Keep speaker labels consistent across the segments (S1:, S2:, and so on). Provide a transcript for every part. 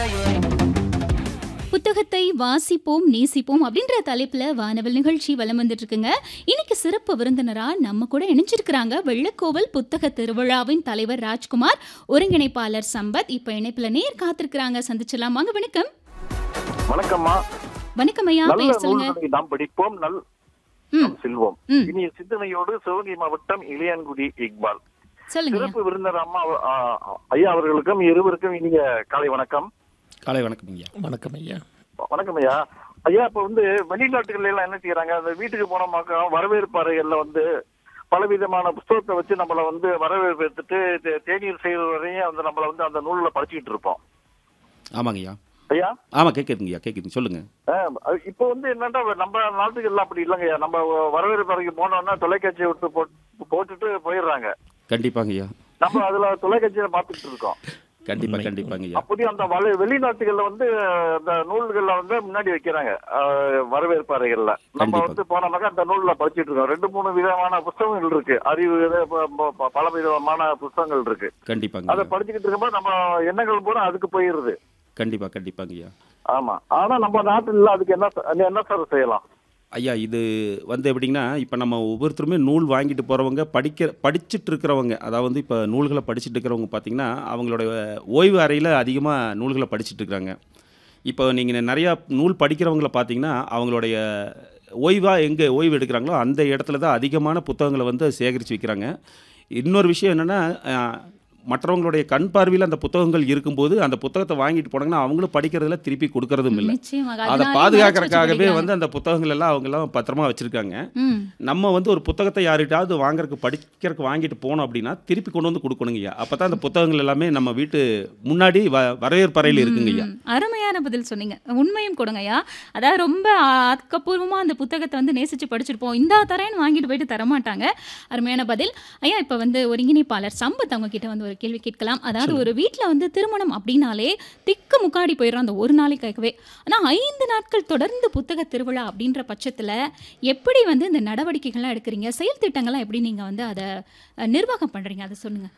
S1: புத்தகத்தை வாசிப்போம் நேசிப்போம் அப்படின்ற தலைப்புல வானவல் நிகழ்ச்சி வலம் வந்துட்டு இருக்குங்க இன்னைக்கு சிறப்பு விருந்தினரா நம்ம கூட இணைஞ்சிருக்கிறாங்க வெள்ளக்கோவில் புத்தக திருவிழாவின் தலைவர் ராஜ்குமார் ஒருங்கிணைப்பாளர் சம்பத் இப்ப இணைப்புல நேர் காத்திருக்கிறாங்க சந்திச்சலாம் வாங்க வணக்கம்
S2: வணக்கம்மா
S1: வணக்கம் ஐயா
S2: நல்ல
S1: பெயர் சொல்லுங்க
S2: நூல்களை நாம் படிப்போம் நல்
S1: ம்.
S2: நாம் செல்வோம்
S1: ம்.
S2: இனிய சிந்தனையோடு சிவகங்கை மாவட்டம் இளையான்குடி இக்பால்
S1: சொல்லுங்க ஐயா.
S2: சிறப்பு விருந்தினர் அம்மா ஆ, ஐயா அவர்களுக்கும் இருவருக்கும் இனிய காலை வணக்கம்
S3: காலை வணக்கம் ஐயா
S4: வணக்கம் ஐயா
S2: வணக்கம் ஐயா ஐயா இப்ப வந்து வெளிநாட்டுகள்ல எல்லாம் என்ன செய்யறாங்க அந்த வீட்டுக்கு போனோமாக்கா வரவேற்பு அறைகள்ல வந்து பலவிதமான புஸ்தகத்தை வச்சு நம்மள வந்து வரவேற்பு எடுத்துட்டு தே- தேநீர் செய்வது வரையும் வந்து நம்மள வந்து அந்த நூல்ல படிச்சுக்கிட்டு இருப்போம்
S3: ஆமாங்க ஐயா
S2: ஐயா
S3: ஆமாம் கேட்குதுங்க ஐயா கேட்குதுங்க சொல்லுங்க
S2: ஆஹ் அது இப்போ வந்து என்னன்னா நம்ம நாட்டுக்கு எல்லாம் அப்படி இல்லைங்கய்யா நம்ம வரவேற்பு அறைக்கு போனோம்னா தொலைக்காட்சியை விட்டு போட்டு- போட்டுட்டு போயிடுறாங்க
S3: கண்டிப்பாங்க ஐயா
S2: நம்ம அதுல தொலைக்காட்சியில பார்த்துட்டு இருக்கோம்
S3: கண்டிப்பாக கண்டிப்பாங்க ஐயா
S2: அப்படி அந்த வல வெளிநாட்டுகள்ல வந்து அந்த நூல்கள்ல வந்து முன்னாடி வைக்கிறாங்க ஆஹ் வரவேற்பு அறைகள்ல நம்ம
S3: கண்டிப்பா.
S2: வந்து போனோம்னாக்கா அந்த நூல்ல படிச்சிட்டு இருக்கோம் ரெண்டு மூணு விதமான புஸ்தகங்கள் இருக்கு அறிவு இது, ப- ப- ப- பல விதமான புஸ்தகங்கள் இருக்கு
S3: கண்டிப்பாங்க
S2: அதை
S3: ஐயா
S2: படிச்சுக்கிட்டு இருக்கும்போது நம்ம எண்ணங்கள் பூரா அதுக்கு போயிருது
S3: கண்டிப்பாக கண்டிப்பாங்க ஐயா
S2: ஆமா ஆனா நம்ம நாட்டுல அதுக்கு என்ன ச- என்ன சார் செய்யலாம்
S3: ஐயா இது வந்து எப்படிங்கன்னா இப்போ நம்ம ஒவ்வொருத்தருமே நூல் வாங்கிட்டு போகிறவங்க படிக்க படிச்சுட்டு இருக்கிறவங்க அதாவது இப்போ நூல்களை படிச்சுட்டு இருக்கிறவங்க பார்த்தீங்கன்னா அவங்களுடைய ஓய்வு அறையில் அதிகமாக நூல்களை படிச்சுட்டு இருக்கிறாங்க இப்போ நீங்கள் நிறையா நூல் படிக்கிறவங்கள பார்த்தீங்கன்னா அவங்களுடைய ஓய்வாக எங்கே ஓய்வு எடுக்கிறாங்களோ அந்த இடத்துல தான் அதிகமான புத்தகங்களை வந்து சேகரித்து வைக்கிறாங்க இன்னொரு விஷயம் என்னென்னா மற்றவங்களுடைய கண் பார்வையில் அந்த புத்தகங்கள் இருக்கும்போது அந்த புத்தகத்தை வாங்கிட்டு போனாங்கன்னா அவங்களும் படிக்கிறதுல திருப்பி கொடுக்கறதும் இல்லை
S1: நிச்சயமாக
S3: அதை
S1: அதனாலே
S3: பாதுகாக்கிறதுக்காகவே
S1: மறைச்சு
S3: வந்து அந்த புத்தகங்கள் எல்லாம் அவங்க எல்லாம் பத்திரமா வச்சிருக்காங்க
S1: ம்
S3: நம்ம வந்து ஒரு புத்தகத்தை யார்கிட்டயாவது வாங்குறதுக்கு படிக்கிறதுக்கு வாங்கிட்டு போனோம் அப்படின்னா திருப்பி கொண்டு வந்து கொடுக்கணுங்கய்யா அப்போ தான் அந்த புத்தகங்கள் எல்லாமே நம்ம வீட்டு முன்னாடி வ வரவேற்பறையில் இருக்குங்கய்யா
S1: ம், அருமையான பதில் சொன்னீங்க உண்மையும் கொடுங்கய்யா அதாவது ரொம்ப ஆக்கப்பூர்வமாக அந்த புத்தகத்தை வந்து நேசிச்சு படிச்சிருப்போம் இந்த தரேன்னு வாங்கிட்டு போயிட்டு தரமாட்டாங்க அருமையான பதில் ஐயா இப்போ வந்து ஒருங்கிணைப்பாளர் சம்பத் அவங்க கிட்ட வந்து ஒரு கேள்வி கேட்கலாம் அதாவது ஒரு வீட்டில் வந்து திருமணம் அப்படின்னாலே திக்கு முக்காடி போயிடும் அந்த ஒரு நாளைக்காகவே ஆனால் ஐந்து நாட்கள் தொடர்ந்து புத்தக திருவிழா அப்படின்ற பட்சத்தில் எப்படி வந்து இந்த நடவடிக்கைகள்லாம் எடுக்கிறீங்க செயல் திட்டங்கள்லாம் எப்படி நீங்கள் வந்து அதை அஹ், நிர்வாகம் பண்ணுறீங்க அதை சொல்லுங்கள்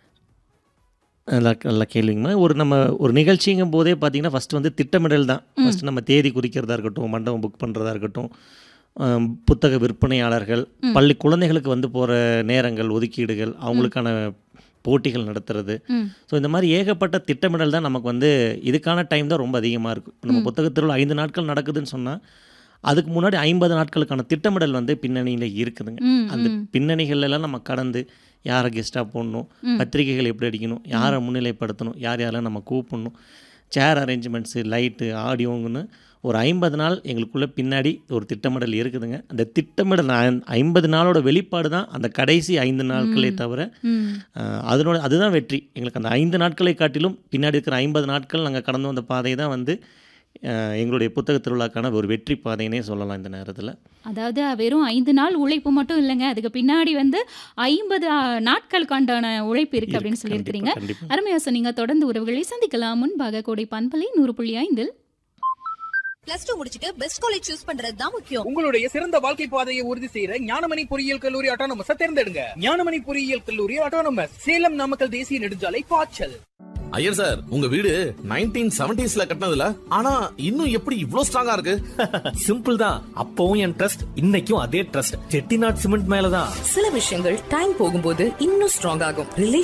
S4: நல்ல நல்ல கேள்விங்கம்மா ஒரு நம்ம ஒரு நிகழ்ச்சிங்கும் போதே பார்த்தீங்கன்னா ஃபஸ்ட்டு வந்து திட்டமிடல் தான் ஃபஸ்ட்டு நம்ம தேதி குறிக்கிறதா இருக்கட்டும் மண்டபம் புக் பண்ணுறதா இருக்கட்டும் ஆம், புத்தக விற்பனையாளர்கள் பள்ளி குழந்தைகளுக்கு வந்து போகிற நேரங்கள் ஒதுக்கீடுகள் அவங்களுக்கான போட்டிகள் நடத்துறது
S1: ம்
S4: ஸோ இந்த மாதிரி ஏகப்பட்ட திட்டமிடல் தான் நமக்கு வந்து இதுக்கான டைம் தான் ரொம்ப அதிகமாக இருக்கும் இப்ப நம்ம புத்தக திருவிழா ஐந்து நாட்கள் நடக்குதுன்னு சொன்னால் அதுக்கு முன்னாடி ஐம்பது நாட்களுக்கான திட்டமிடல் வந்து பின்னணியில் இருக்குதுங்க
S1: ம்
S4: அந்த
S1: ம்.
S4: பின்னணிகள் எல்லாம் நம்ம கடந்து யாரை கெஸ்ட்டாக போடணும் பத்திரிகைகள் எப்படி அடிக்கணும் யாரை முன்னிலைப்படுத்தணும் யார் யாரெல்லாம் நம்ம கூப்பிடணும் சேர் அரேஞ்ச்மெண்ட்ஸு லைட்டு ஆடியோங்கன்னு ஒரு ஐம்பது நாள் எங்களுக்குள்ளே பின்னாடி ஒரு திட்டமிடல் இருக்குதுங்க அந்த திட்டமிடல் ஐ- ஐம்பது நாளோட வெளிப்பாடு தான் அந்த கடைசி ஐந்து நாட்களே தவிர
S1: ம்
S4: அஹ், அதனோட அதுதான் வெற்றி எங்களுக்கு அந்த ஐந்து நாட்களை காட்டிலும் பின்னாடி இருக்கிற ஐம்பது நாட்கள் நாங்கள் கடந்து வந்த பாதை தான் வந்து அஹ், எங்களுடைய புத்தக திருவிழாக்கான ஒரு வெற்றி பாதைன்னே சொல்லலாம் இந்த நேரத்தில்
S1: அதாவது வெறும் ஐந்து நாள் உழைப்பு மட்டும் இல்லைங்க அதுக்கு பின்னாடி வந்து ஐம்பது நாட்களுக்கான உழைப்பு இருக்கு அப்படின்னு சொல்லியிருக்கிறீங்க
S4: கண்டிப்பாக
S1: அருமையா சொன்னீங்க தொடர்ந்து உறவுகளை சந்திக்கலாம் முன்பாக கோடை பண்பலை நூறு புள்ளி ஐந்தில்
S5: பிளஸ் டூ முடிச்சிட்டு பெஸ்ட் காலேஜ் சூஸ் பண்றது தான் முக்கியம்
S6: உங்களுடைய சிறந்த வாழ்க்கை பாதையை உறுதி செய்யற ஞானமணி பொறியியல் கல்லூரி ஆட்டோனமஸ் தேர்ந்தெடுங்க ஞானமணி பொறியியல் கல்லூரி ஆட்டோனமஸ் சேலம் நாமக்கல் தேசிய நெடுஞ்சாலை பாய்ச்சல்
S7: ஐயர் சார் உங்க வீடு நைன்டீன் செவன்டிஸ்ல கட்டினதுல ஆனா இன்னும் எப்படி இவ்ளோ ஸ்ட்ராங்கா இருக்கு
S8: சிம்பிள் தான் அப்பவும் என் ட்ரஸ்ட் இன்னைக்கும் அதே ட்ரஸ்ட் செட்டிநாட் சிமெண்ட் மேலதான்
S5: சில விஷயங்கள் டைம் போகும்போது இன்னும் ஸ்ட்ராங் ஆகும் ரிலேஷன்